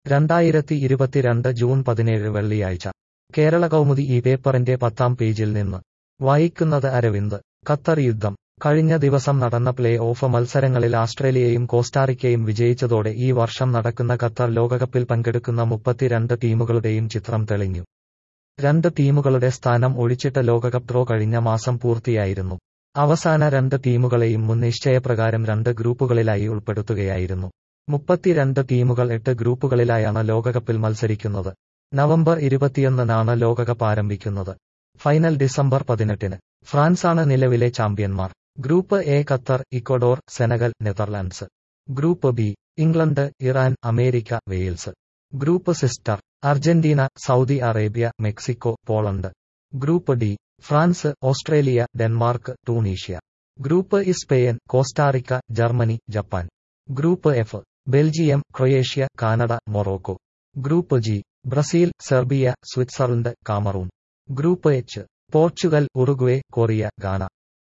രണ്ടായിരത്തി ഇരുപത്തിരണ്ട് ജൂൺ പതിനേഴ് വെള്ളിയാഴ്ച കേരള കൗമുദി ഈ പേപ്പറിന്റെ പത്താം പേജിൽ നിന്ന് വായിക്കുന്നത് അരവിന്ദ് ഖത്തർ യുദ്ധം കഴിഞ്ഞ ദിവസം നടന്ന പ്ലേ ഓഫ് മത്സരങ്ങളിൽ ആസ്ട്രേലിയയും കോസ്റ്റാറിക്കയും വിജയിച്ചതോടെ ഈ വർഷം നടക്കുന്ന ഖത്തർ ലോകകപ്പിൽ പങ്കെടുക്കുന്ന മുപ്പത്തിരണ്ട് ടീമുകളുടെയും ചിത്രം തെളിഞ്ഞു രണ്ട് ടീമുകളുടെ സ്ഥാനം ഒഴിച്ചിട്ട ലോകകപ്പ് ഡ്രോ കഴിഞ്ഞ മാസം പൂർത്തിയായിരുന്നു അവസാന രണ്ട് ടീമുകളെയും മുൻ നിശ്ചയപ്രകാരം രണ്ട് ഗ്രൂപ്പുകളിലായി ഉൾപ്പെടുത്തുകയായിരുന്നു മുപ്പത്തിരണ്ട് ടീമുകൾ എട്ട് ഗ്രൂപ്പുകളിലായാണ് ലോകകപ്പിൽ മത്സരിക്കുന്നത് നവംബർ ഇരുപത്തിയൊന്നിനാണ് ലോകകപ്പ് ആരംഭിക്കുന്നത് ഫൈനൽ ഡിസംബർ പതിനെട്ടിന് ഫ്രാൻസാണ് നിലവിലെ ചാമ്പ്യന്മാർ group A Qatar Ecuador Senegal Netherlands group B England Iran America Wales group sister Argentina Saudi Arabia Mexico Poland group D France Australia Denmark Tunisia group E Spain Costa Rica Germany Japan group F Belgium Croatia Canada Morocco group G Brazil Serbia Switzerland Cameroon group H Portugal Uruguay Korea ഗാന